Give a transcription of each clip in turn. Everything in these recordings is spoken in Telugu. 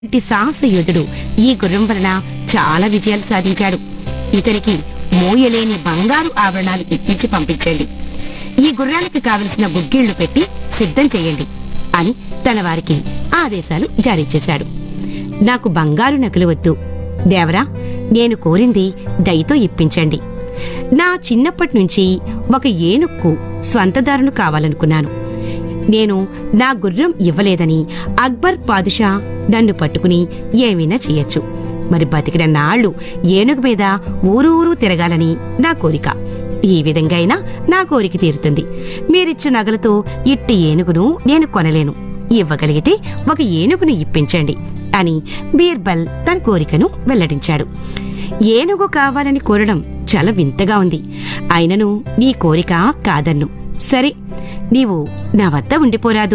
ఇట్టి సాహస యోధుడు ఈ గుర్రం వలన చాలా విజయాలు సాధించాడు ఇతనికి మోయలేని బంగారు ఆభరణాలు ఇప్పించి పంపించండి ఈ గుర్రానికి కావలసిన గుగ్గిళ్లు పెట్టి సిద్ధం చేయండి అని తన వారికి ఆదేశాలు జారీ చేశాడు నాకు బంగారు నగలు వద్దు దేవరా నేను కోరింది దయతో ఇప్పించండి నా చిన్నప్పటి నుంచి ఒక ఏనుక్కు స్వంతదారును కావాలనుకున్నాను నేను నా గుర్రం ఇవ్వలేదని అక్బర్ పాదుషా నన్ను పట్టుకుని ఏమైనా చెయ్యొచ్చు మరి బతికిన నాళ్ళు ఏనుగు మీద ఊరూరు తిరగాలని నా కోరిక ఈ విధంగా అయినా నా కోరిక తీరుతుంది మీరిచ్చు నగలతో ఇట్టి ఏనుగును నేను కొనలేను ఇవ్వగలిగితే ఒక ఏనుగును ఇప్పించండి అని బీర్బల్ తన కోరికను వెల్లడించాడు ఏనుగు కావాలని కోరడం చాలా వింతగా ఉంది అయినను నీ కోరిక కాదన్ను సరే నీవు నా వద్ద ఉండిపోరాదు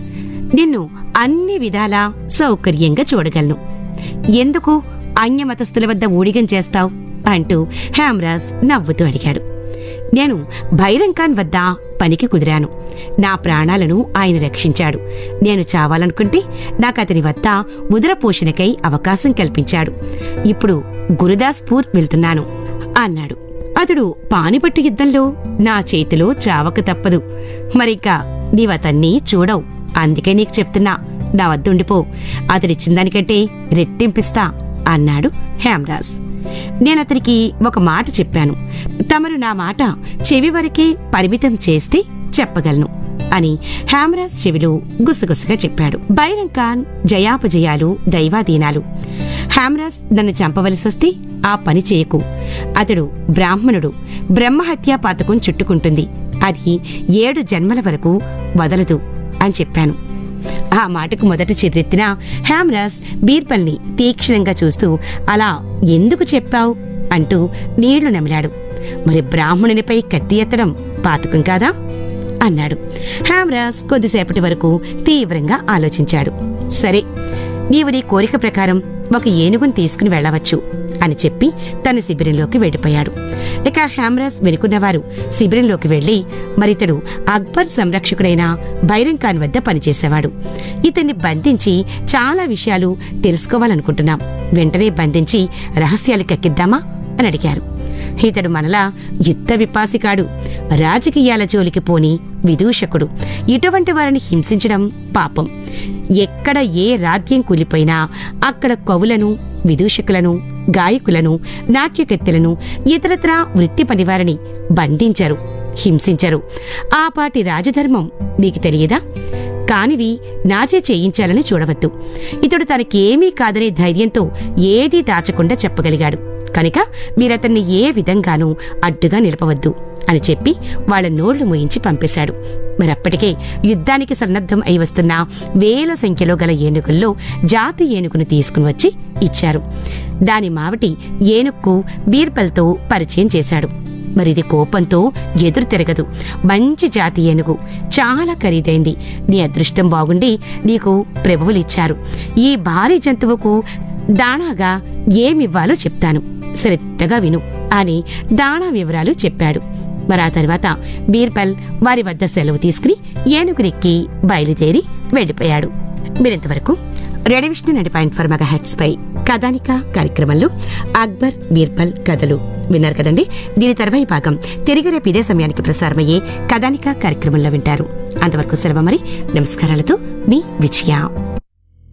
నిన్ను అన్ని విధాలా సౌకర్యంగా చూడగలను ఎందుకు అన్యమతస్థుల వద్ద ఊడిగం చేస్తావు అంటూ హ్యామ్రాజ్ నవ్వుతూ అడిగాడు నేను భైరం ఖాన్ వద్ద పనికి కుదిరాను నా ప్రాణాలను ఆయన రక్షించాడు నేను చావాలనుకుంటే నాకు అతని వద్ద ఉదర పోషణకై అవకాశం కల్పించాడు ఇప్పుడు గురుదాస్పూర్ వెళ్తున్నాను అన్నాడు అతడు పానిపట్టు యుద్ధంలో నా చేతిలో చావక తప్పదు మరిక నీవతన్ని చూడవు అందుకే నీకు చెప్తున్నా నా వద్దుండిపో అతడిచ్చిన దానికంటే రెట్టింపిస్తా అన్నాడు హేమరాజ్ నేనతనికి ఒక మాట చెప్పాను తమరు నా మాట చెవి వరకే పరిమితం చేస్తే చెప్పగలను అని హేమరాజ్ చెవిలో గుసగుసగా చెప్పాడు బైరం ఖాన్ జయాపజయాలు దైవాధీనాలు హేమరాజ్ నన్ను చంపవలసొస్తే ఆ పని చేయకు అతడు బ్రాహ్మణుడు బ్రహ్మహత్యా పాతకం చుట్టుకుంటుంది అది ఏడు జన్మల వరకు వదలదు అని చెప్పాను ఆ మాటకు మొదట చిర్రెత్తిన హ్యామ్రాస్ బీర్బల్ని తీక్షణంగా చూస్తూ అలా ఎందుకు చెప్పావు అంటూ నీళ్లు నమిలాడు మరి బ్రాహ్మణునిపై కత్తి ఎత్తడం పాతకం కాదా అన్నాడు హ్యామ్రాస్ కొద్దిసేపటి వరకు తీవ్రంగా ఆలోచించాడు సరే నీవు నీ కోరిక ప్రకారం ఒక ఏనుగును తీసుకుని వెళ్ళవచ్చు అని చెప్పి తన శిబిరంలోకి వెళ్ళిపోయాడు ఇక హ్యామ్రాస్ వెనుకున్నవారు శిబిరంలోకి వెళ్లి మరితడు అక్బర్ సంరక్షకుడైన బైరం ఖాన్ వద్ద పనిచేసేవాడు ఇతన్ని బంధించి చాలా విషయాలు తెలుసుకోవాలనుకుంటున్నాం వెంటనే బంధించి రహస్యాలు కక్కిద్దామా అని అడిగారు ఇతడు మనలా యుద్ధ విపాసికాడు రాజకీయాల జోలికి పోని విదూషకుడు ఇటువంటి వారిని హింసించడం పాపం ఎక్కడ ఏ రాజ్యం కూలిపోయినా అక్కడ కవులను విదూషకులను గాయకులను నాట్యకత్తెలను ఇతరత్రా వృత్తి పనివారిని బంధించరు హింసించరు ఆ పాటి రాజధర్మం మీకు తెలియదా కానివి నాచే చేయించాలని చూడవద్దు ఇతడు తనకేమీ కాదనే ధైర్యంతో ఏదీ దాచకుండా చెప్పగలిగాడు కనుక మీరతన్ని ఏ విధంగానూ అడ్డుగా నిలపవద్దు అని చెప్పి వాళ్ళ నోళ్లు మూయించి పంపేశాడు మరప్పటికే యుద్ధానికి సన్నద్ధం అయి వస్తున్న వేల సంఖ్యలో గల ఏనుగుల్లో జాతి ఏనుగును తీసుకుని వచ్చి ఇచ్చారు దాని మావటి ఏనుక్కు బీర్బల్తో పరిచయం చేశాడు మరిది కోపంతో ఎదురు తిరగదు మంచి జాతి ఏనుగు చాలా ఖరీదైంది నీ అదృష్టం బాగుండి నీకు ప్రభువులిచ్చారు ఈ భారీ జంతువుకు దాణాగా ఏమివ్వాలో చెప్తాను శ్రద్ధగా విను అని దాణా వివరాలు చెప్పాడు మరి ఆ తర్వాత బీర్బల్ వారి వద్ద సెలవు తీసుకుని ఏనుగునెక్కి బయలుదేరి వెళ్ళిపోయాడు మీరింతవరకు రెడీ విష్ణు నడి పాయింట్ ఫర్ మెగా హెడ్స్ పై కథానిక కార్యక్రమంలో అక్బర్ బీర్బల్ కథలు విన్నారు కదండి దీని తర్వాయి భాగం తిరిగి రేపు ఇదే సమయానికి ప్రసారమయ్యే కథానిక కార్యక్రమంలో వింటారు అంతవరకు సెలవు మరి నమస్కారాలతో మీ విజయ